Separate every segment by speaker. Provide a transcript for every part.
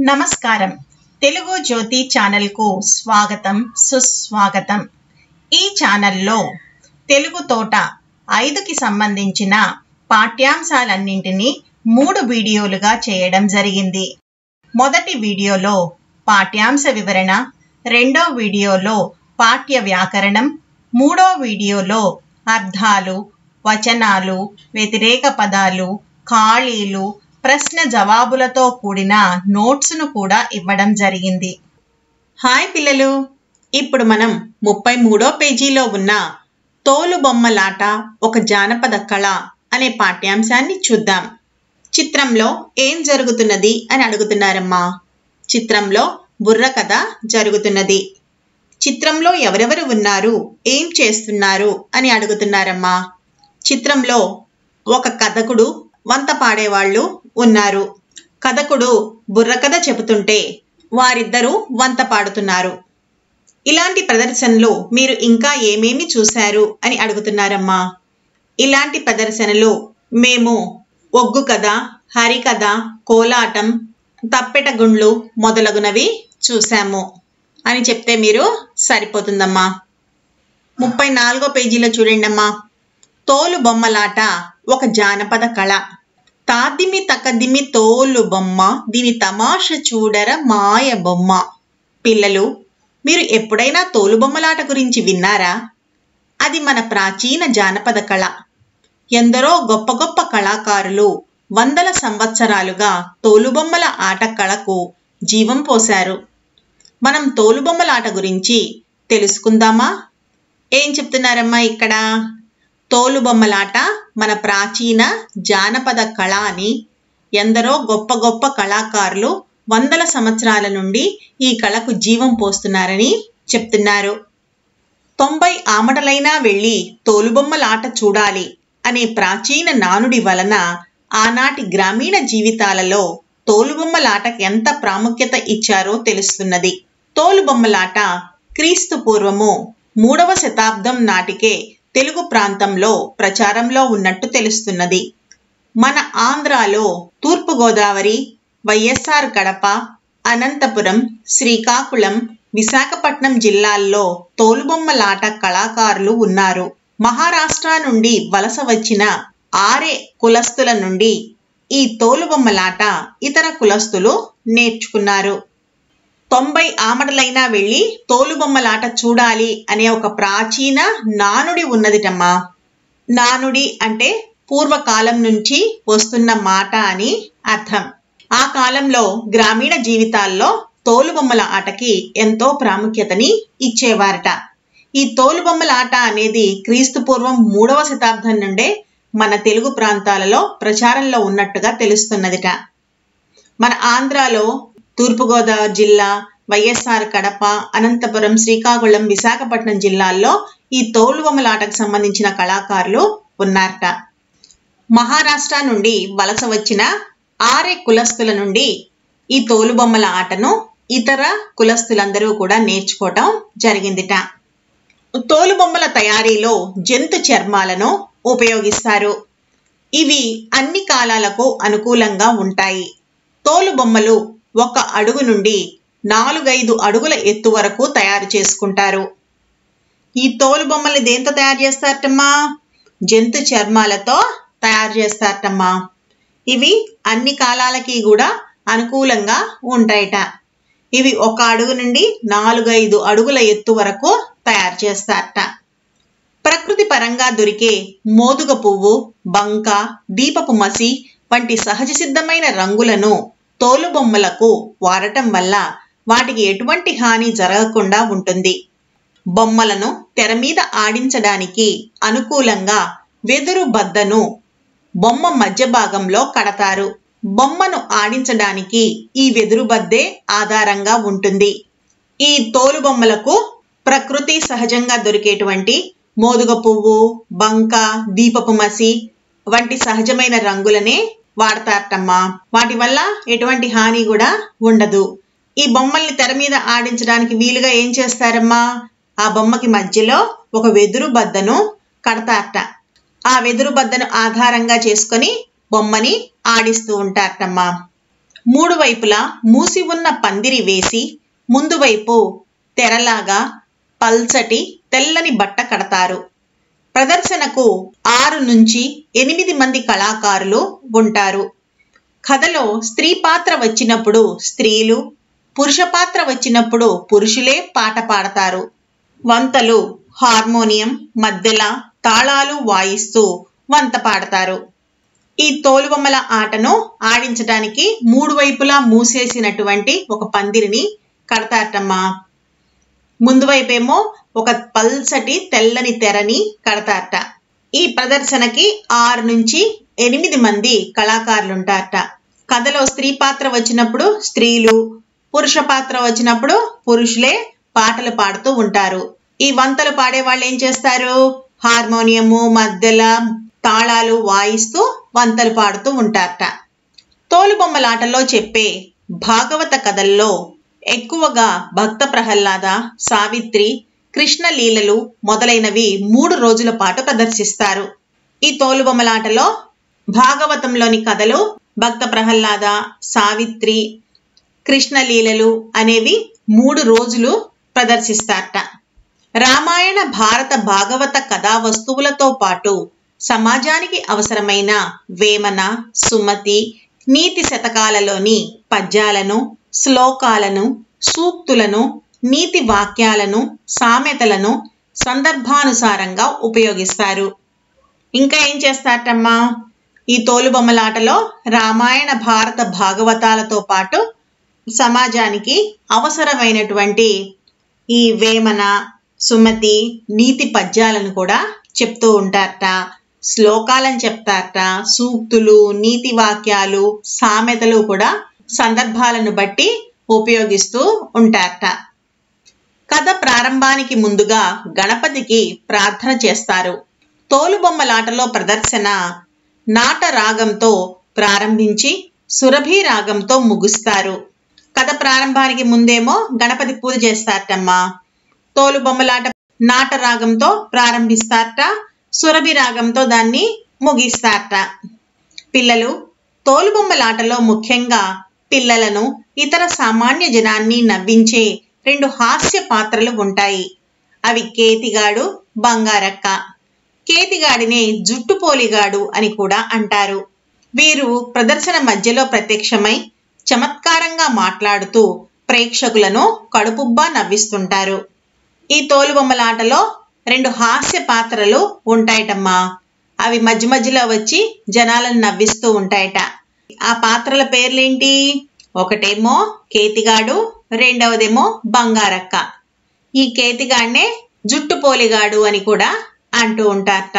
Speaker 1: నమస్కారం తెలుగు జ్యోతి ఛానల్కు స్వాగతం సుస్వాగతం ఈ ఛానల్లో తెలుగు తోట ఐదుకి సంబంధించిన పాఠ్యాంశాలన్నింటినీ మూడు వీడియోలుగా చేయడం జరిగింది మొదటి వీడియోలో పాఠ్యాంశ వివరణ రెండో వీడియోలో పాఠ్య వ్యాకరణం మూడో వీడియోలో అర్థాలు వచనాలు వ్యతిరేక పదాలు ఖాళీలు ప్రశ్న జవాబులతో కూడిన నోట్స్ను కూడా ఇవ్వడం జరిగింది హాయ్ పిల్లలు ఇప్పుడు మనం ముప్పై మూడో పేజీలో ఉన్న తోలు బొమ్మలాట ఒక జానపద కళ అనే పాఠ్యాంశాన్ని చూద్దాం చిత్రంలో ఏం జరుగుతున్నది అని అడుగుతున్నారమ్మా చిత్రంలో బుర్ర కథ జరుగుతున్నది చిత్రంలో ఎవరెవరు ఉన్నారు ఏం చేస్తున్నారు అని అడుగుతున్నారమ్మా చిత్రంలో ఒక కథకుడు వంత పాడేవాళ్ళు ఉన్నారు కథకుడు బుర్రకథ చెబుతుంటే వారిద్దరూ వంత పాడుతున్నారు ఇలాంటి ప్రదర్శనలు మీరు ఇంకా ఏమేమి చూశారు అని అడుగుతున్నారమ్మా ఇలాంటి ప్రదర్శనలు మేము ఒగ్గు కథ హరికథ కోలాటం తప్పెట గుండ్లు మొదలగునవి చూశాము అని చెప్తే మీరు సరిపోతుందమ్మా ముప్పై నాలుగో పేజీలో చూడండి అమ్మా తోలు బొమ్మలాట ఒక జానపద కళ తాదిమి తకదిమి తోలు బొమ్మ దీని తమాష చూడర మాయ బొమ్మ పిల్లలు మీరు ఎప్పుడైనా తోలు బొమ్మలాట గురించి విన్నారా అది మన ప్రాచీన జానపద కళ ఎందరో గొప్ప గొప్ప కళాకారులు వందల సంవత్సరాలుగా తోలుబొమ్మల ఆట కళకు జీవం పోశారు మనం తోలుబొమ్మలాట గురించి తెలుసుకుందామా ఏం చెప్తున్నారమ్మా ఇక్కడ తోలుబొమ్మలాట మన ప్రాచీన జానపద కళ అని ఎందరో గొప్ప గొప్ప కళాకారులు వందల సంవత్సరాల నుండి ఈ కళకు జీవం పోస్తున్నారని చెప్తున్నారు తొంభై ఆమడలైనా వెళ్ళి తోలుబొమ్మలాట చూడాలి అనే ప్రాచీన నానుడి వలన ఆనాటి గ్రామీణ జీవితాలలో తోలుబొమ్మలాటకు ఎంత ప్రాముఖ్యత ఇచ్చారో తెలుస్తున్నది తోలుబొమ్మలాట క్రీస్తు పూర్వము మూడవ శతాబ్దం నాటికే తెలుగు ప్రాంతంలో ప్రచారంలో ఉన్నట్టు తెలుస్తున్నది మన ఆంధ్రాలో తూర్పుగోదావరి వైఎస్ఆర్ కడప అనంతపురం శ్రీకాకుళం విశాఖపట్నం జిల్లాల్లో తోలుబొమ్మలాట కళాకారులు ఉన్నారు మహారాష్ట్ర నుండి వలస వచ్చిన ఆరే కులస్తుల నుండి ఈ తోలుబొమ్మలాట ఇతర కులస్తులు నేర్చుకున్నారు తొంభై ఆమడలైనా వెళ్ళి తోలుబొమ్మలాట చూడాలి అనే ఒక ప్రాచీన నానుడి ఉన్నదిటమ్మా నానుడి అంటే పూర్వకాలం నుంచి వస్తున్న మాట అని అర్థం ఆ కాలంలో గ్రామీణ జీవితాల్లో తోలుబొమ్మల ఆటకి ఎంతో ప్రాముఖ్యతని ఇచ్చేవారట ఈ తోలుబొమ్మల ఆట అనేది క్రీస్తు పూర్వం మూడవ శతాబ్దం నుండే మన తెలుగు ప్రాంతాలలో ప్రచారంలో ఉన్నట్టుగా తెలుస్తున్నదిట మన ఆంధ్రాలో తూర్పుగోదావరి జిల్లా వైఎస్ఆర్ కడప అనంతపురం శ్రీకాకుళం విశాఖపట్నం జిల్లాల్లో ఈ తోలుబొమ్మలాటకు సంబంధించిన కళాకారులు ఉన్నారట మహారాష్ట్ర నుండి వలస వచ్చిన ఆరే కులస్తుల నుండి ఈ తోలుబొమ్మల ఆటను ఇతర కులస్తులందరూ కూడా నేర్చుకోవటం జరిగిందిట తోలుబొమ్మల తయారీలో జంతు చర్మాలను ఉపయోగిస్తారు ఇవి అన్ని కాలాలకు అనుకూలంగా ఉంటాయి తోలుబొమ్మలు ఒక అడుగు నుండి నాలుగైదు అడుగుల ఎత్తు వరకు తయారు చేసుకుంటారు ఈ తోలు బొమ్మల్ని దేంతో తయారు చేస్తారటమ్మా జంతు చర్మాలతో తయారు చేస్తారటమ్మా ఇవి అన్ని కాలాలకి కూడా అనుకూలంగా ఉంటాయట ఇవి ఒక అడుగు నుండి నాలుగైదు అడుగుల ఎత్తు వరకు తయారు చేస్తారట ప్రకృతి పరంగా దొరికే మోదుగ పువ్వు బంక దీపపు మసి వంటి సహజ సిద్ధమైన రంగులను తోలుబొమ్మలకు వాడటం వల్ల వాటికి ఎటువంటి హాని జరగకుండా ఉంటుంది బొమ్మలను తెర మీద ఆడించడానికి అనుకూలంగా వెదురు బద్దను బొమ్మ మధ్య భాగంలో కడతారు బొమ్మను ఆడించడానికి ఈ వెదురు బద్దే ఆధారంగా ఉంటుంది ఈ తోలు బొమ్మలకు ప్రకృతి సహజంగా దొరికేటువంటి మోదుగ పువ్వు బంక దీపపు మసి వంటి సహజమైన రంగులనే వాడతారటమ్మా వాటి వల్ల ఎటువంటి హాని కూడా ఉండదు ఈ బొమ్మల్ని తెర మీద ఆడించడానికి వీలుగా ఏం చేస్తారమ్మా ఆ బొమ్మకి మధ్యలో ఒక వెదురు బద్దను కడతారట ఆ వెదురు బద్దను ఆధారంగా చేసుకొని బొమ్మని ఆడిస్తూ ఉంటారటమ్మా మూడు వైపులా మూసి ఉన్న పందిరి వేసి ముందు వైపు తెరలాగా పల్చటి తెల్లని బట్ట కడతారు ప్రదర్శనకు ఆరు నుంచి ఎనిమిది మంది కళాకారులు ఉంటారు కథలో స్త్రీ పాత్ర వచ్చినప్పుడు స్త్రీలు పురుష పాత్ర వచ్చినప్పుడు పురుషులే పాట పాడతారు వంతలు హార్మోనియం మధ్యల తాళాలు వాయిస్తూ వంత పాడతారు ఈ తోలుబొమ్మల ఆటను ఆడించడానికి మూడు వైపులా మూసేసినటువంటి ఒక పందిరిని కడతారటమ్మా ముందు వైపేమో ఒక పల్సటి తెల్లని తెరని కడతారట ఈ ప్రదర్శనకి ఆరు నుంచి ఎనిమిది మంది కళాకారులు ఉంటారట కథలో స్త్రీ పాత్ర వచ్చినప్పుడు స్త్రీలు పురుష పాత్ర వచ్చినప్పుడు పురుషులే పాటలు పాడుతూ ఉంటారు ఈ వంతలు పాడే వాళ్ళు ఏం చేస్తారు హార్మోనియము మధ్యల తాళాలు వాయిస్తూ వంతలు పాడుతూ ఉంటారట తోలుబొమ్మలాటలో చెప్పే భాగవత కథల్లో ఎక్కువగా భక్త ప్రహ్లాద సావిత్రి కృష్ణ లీలలు మొదలైనవి మూడు రోజుల పాటు ప్రదర్శిస్తారు ఈ తోలుబొమ్మలాటలో భాగవతంలోని కథలు భక్త ప్రహ్లాద సావిత్రి కృష్ణ లీలలు అనేవి మూడు రోజులు ప్రదర్శిస్తారట రామాయణ భారత భాగవత కథా వస్తువులతో పాటు సమాజానికి అవసరమైన వేమన సుమతి నీతి శతకాలలోని పద్యాలను శ్లోకాలను సూక్తులను నీతి వాక్యాలను సామెతలను సందర్భానుసారంగా ఉపయోగిస్తారు ఇంకా ఏం చేస్తారటమ్మా ఈ తోలుబొమ్మలాటలో రామాయణ భారత భాగవతాలతో పాటు సమాజానికి అవసరమైనటువంటి ఈ వేమన సుమతి నీతి పద్యాలను కూడా చెప్తూ ఉంటారట శ్లోకాలను చెప్తారట సూక్తులు నీతి వాక్యాలు సామెతలు కూడా సందర్భాలను బట్టి ఉపయోగిస్తూ ఉంటారట కథ ప్రారంభానికి ముందుగా గణపతికి ప్రార్థన చేస్తారు తోలుబొమ్మలాటలో ప్రదర్శన నాట రాగంతో ప్రారంభించి సురభి రాగంతో ముగుస్తారు కథ ప్రారంభానికి ముందేమో గణపతి పూజ చేస్తారటమ్మా తోలుబొమ్మలాట నాట రాగంతో ప్రారంభిస్తారట సురభి రాగంతో దాన్ని ముగిస్తారట పిల్లలు తోలుబొమ్మలాటలో ముఖ్యంగా పిల్లలను ఇతర సామాన్య జనాన్ని నవ్వించే రెండు హాస్య పాత్రలు ఉంటాయి అవి కేతిగాడు బంగారక్క కేతిగాడినే జుట్టుపోలిగాడు అని కూడా అంటారు వీరు ప్రదర్శన మధ్యలో ప్రత్యక్షమై చమత్కారంగా మాట్లాడుతూ ప్రేక్షకులను కడుపుబ్బా నవ్విస్తుంటారు ఈ తోలుబొమ్మలాటలో రెండు హాస్య పాత్రలు ఉంటాయటమ్మా అవి మధ్య మధ్యలో వచ్చి జనాలను నవ్విస్తూ ఉంటాయట ఆ పాత్రల పేర్లేంటి ఒకటేమో కేతిగాడు రెండవదేమో బంగారక్క ఈ కేతిగాడినే జుట్టు పోలిగాడు అని కూడా అంటూ ఉంటారట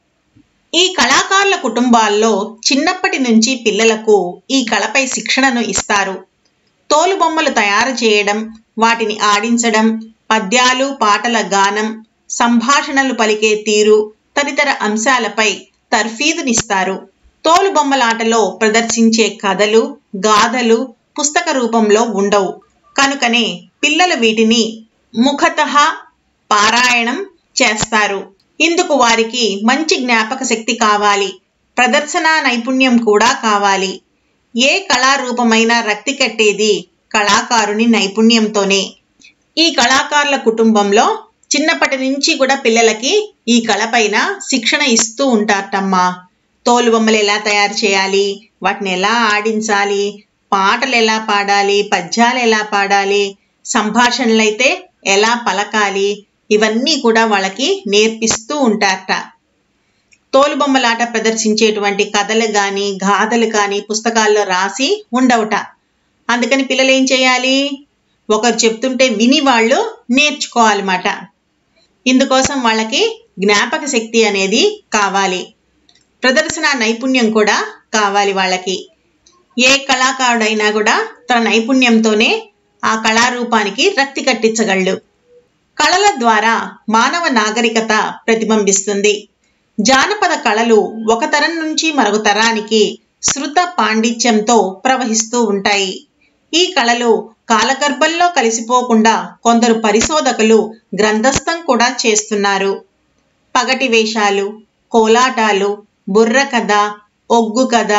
Speaker 1: ఈ కళాకారుల కుటుంబాల్లో చిన్నప్పటి నుంచి పిల్లలకు ఈ కళపై శిక్షణను ఇస్తారు తోలుబొమ్మలు తయారు చేయడం వాటిని ఆడించడం పద్యాలు పాటల గానం సంభాషణలు పలికే తీరు తదితర అంశాలపై తర్ఫీదునిస్తారు తోలుబొమ్మలాటలో ప్రదర్శించే కథలు గాథలు పుస్తక రూపంలో ఉండవు కనుకనే పిల్లలు వీటిని ముఖతః పారాయణం చేస్తారు ఇందుకు వారికి మంచి జ్ఞాపక శక్తి కావాలి ప్రదర్శన నైపుణ్యం కూడా కావాలి ఏ కళారూపమైనా రక్తి కట్టేది కళాకారుని నైపుణ్యంతోనే ఈ కళాకారుల కుటుంబంలో చిన్నప్పటి నుంచి కూడా పిల్లలకి ఈ కళపైన శిక్షణ ఇస్తూ ఉంటారటమ్మా తోలుబొమ్మలు ఎలా తయారు చేయాలి వాటిని ఎలా ఆడించాలి పాటలు ఎలా పాడాలి పద్యాలు ఎలా పాడాలి సంభాషణలు అయితే ఎలా పలకాలి ఇవన్నీ కూడా వాళ్ళకి నేర్పిస్తూ ఉంటారట తోలుబొమ్మలాట ప్రదర్శించేటువంటి కథలు కానీ గాథలు కానీ పుస్తకాల్లో రాసి ఉండవుట అందుకని పిల్లలు ఏం చేయాలి ఒకరు చెప్తుంటే విని వాళ్ళు నేర్చుకోవాలన్నమాట ఇందుకోసం వాళ్ళకి జ్ఞాపక శక్తి అనేది కావాలి ప్రదర్శన నైపుణ్యం కూడా కావాలి వాళ్ళకి ఏ కళాకారుడైనా కూడా తన నైపుణ్యంతోనే ఆ కళారూపానికి రక్తి కట్టించగలడు కళల ద్వారా మానవ నాగరికత ప్రతిబింబిస్తుంది జానపద కళలు ఒక తరం నుంచి మరొక తరానికి శృత పాండిత్యంతో ప్రవహిస్తూ ఉంటాయి ఈ కళలు కాలగర్భంలో కలిసిపోకుండా కొందరు పరిశోధకులు గ్రంథస్థం కూడా చేస్తున్నారు పగటి వేషాలు కోలాటాలు బుర్ర కథ ఒగ్గు కథ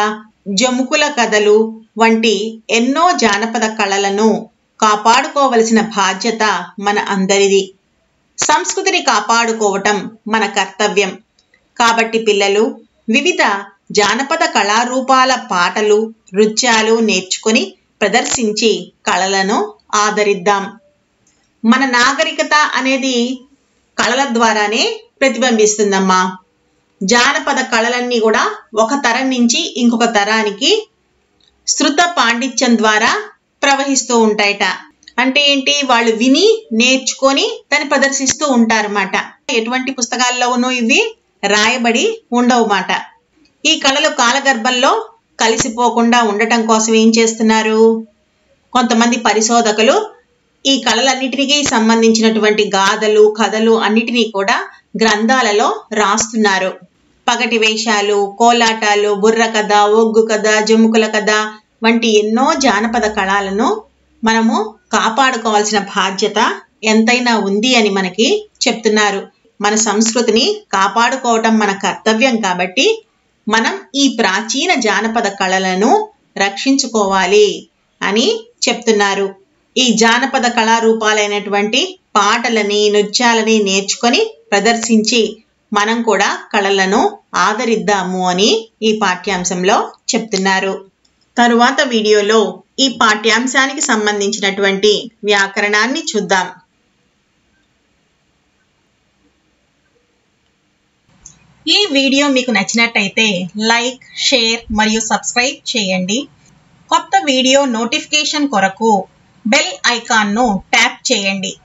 Speaker 1: జముకుల కథలు వంటి ఎన్నో జానపద కళలను కాపాడుకోవలసిన బాధ్యత మన అందరిది సంస్కృతిని కాపాడుకోవటం మన కర్తవ్యం కాబట్టి పిల్లలు వివిధ జానపద కళారూపాల పాటలు నృత్యాలు నేర్చుకొని ప్రదర్శించి కళలను ఆదరిద్దాం మన నాగరికత అనేది కళల ద్వారానే ప్రతిబింబిస్తుందమ్మా జానపద కళలన్నీ కూడా ఒక తరం నుంచి ఇంకొక తరానికి శృత పాండిత్యం ద్వారా ప్రవహిస్తూ ఉంటాయట అంటే ఏంటి వాళ్ళు విని నేర్చుకొని దాన్ని ప్రదర్శిస్తూ ఉంటారన్నమాట ఎటువంటి పుస్తకాల్లోనూ ఇవి రాయబడి ఉండవుమాట ఈ కళలు కాలగర్భంలో కలిసిపోకుండా ఉండటం కోసం ఏం చేస్తున్నారు కొంతమంది పరిశోధకులు ఈ కళలన్నిటికీ సంబంధించినటువంటి గాథలు కథలు అన్నిటినీ కూడా గ్రంథాలలో రాస్తున్నారు పగటి వేషాలు కోలాటాలు బుర్ర కథ ఒగ్గు కథ జముకుల కథ వంటి ఎన్నో జానపద కళలను మనము కాపాడుకోవాల్సిన బాధ్యత ఎంతైనా ఉంది అని మనకి చెప్తున్నారు మన సంస్కృతిని కాపాడుకోవటం మన కర్తవ్యం కాబట్టి మనం ఈ ప్రాచీన జానపద కళలను రక్షించుకోవాలి అని చెప్తున్నారు ఈ జానపద కళారూపాలైనటువంటి పాటలని నృత్యాలని నేర్చుకొని ప్రదర్శించి మనం కూడా కళలను ఆదరిద్దాము అని ఈ పాఠ్యాంశంలో చెప్తున్నారు తరువాత వీడియోలో ఈ పాఠ్యాంశానికి సంబంధించినటువంటి వ్యాకరణాన్ని చూద్దాం ఈ వీడియో మీకు నచ్చినట్టయితే లైక్ షేర్ మరియు సబ్స్క్రైబ్ చేయండి కొత్త వీడియో నోటిఫికేషన్ కొరకు బెల్ ఐకాన్ను ట్యాప్ చేయండి